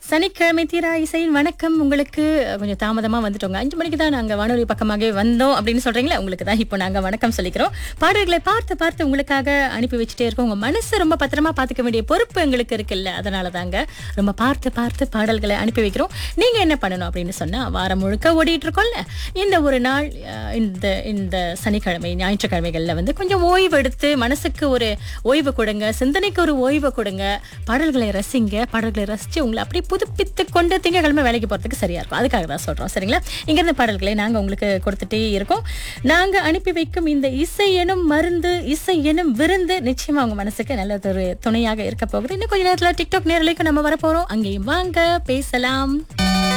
சனிக்கிழமை தீரா இசையின் வணக்கம் உங்களுக்கு கொஞ்சம் தாமதமா வந்துட்டோங்க அஞ்சு மணிக்கு தான் நாங்க வானொலி பக்கமாகவே வந்தோம் அப்படின்னு சொல்றீங்களா உங்களுக்கு தான் இப்போ நாங்க வணக்கம் சொல்லிக்கிறோம் பாடல்களை பார்த்து பார்த்து உங்களுக்காக அனுப்பி வச்சுட்டே இருக்கோம் உங்க மனசு ரொம்ப பத்திரமா பாத்துக்க வேண்டிய பொறுப்பு எங்களுக்கு இருக்குல்ல அதனால தாங்க ரொம்ப பார்த்து பார்த்து பாடல்களை அனுப்பி வைக்கிறோம் நீங்க என்ன பண்ணணும் அப்படின்னு சொன்னா வாரம் முழுக்க ஓடிட்டு இருக்கோம்ல இந்த ஒரு நாள் அஹ், இந்த இந்த சனிக்கிழமை ஞாயிற்றுக்கிழமைகள்ல வந்து கொஞ்சம் ஓய்வு எடுத்து மனசுக்கு ஒரு ஓய்வு கொடுங்க சிந்தனைக்கு ஒரு ஓய்வு கொடுங்க பாடல்களை ரசிங்க பாடல்களை ரசிச்சு உங்களை அப்படியே புதுப்பித்து கொண்டு திங்கக்கிழமை வேலைக்கு போறதுக்கு சரியா இருக்கும் அதுக்காக தான் சொல்றோம் சரிங்களா இங்கிருந்த பாடல்களை நாங்க உங்களுக்கு கொடுத்துட்டே இருக்கோம் நாங்க அனுப்பி வைக்கும் இந்த இசை எனும் மருந்து இசை எனும் விருந்து நிச்சயமா உங்க மனசுக்கு நல்ல ஒரு துணையாக இருக்க போகுது இன்னும் கொஞ்ச நேரத்துல டிக்டாக் நேரலைக்கு நம்ம வரப்போறோம் அங்கேயும் வாங்க பேசலாம்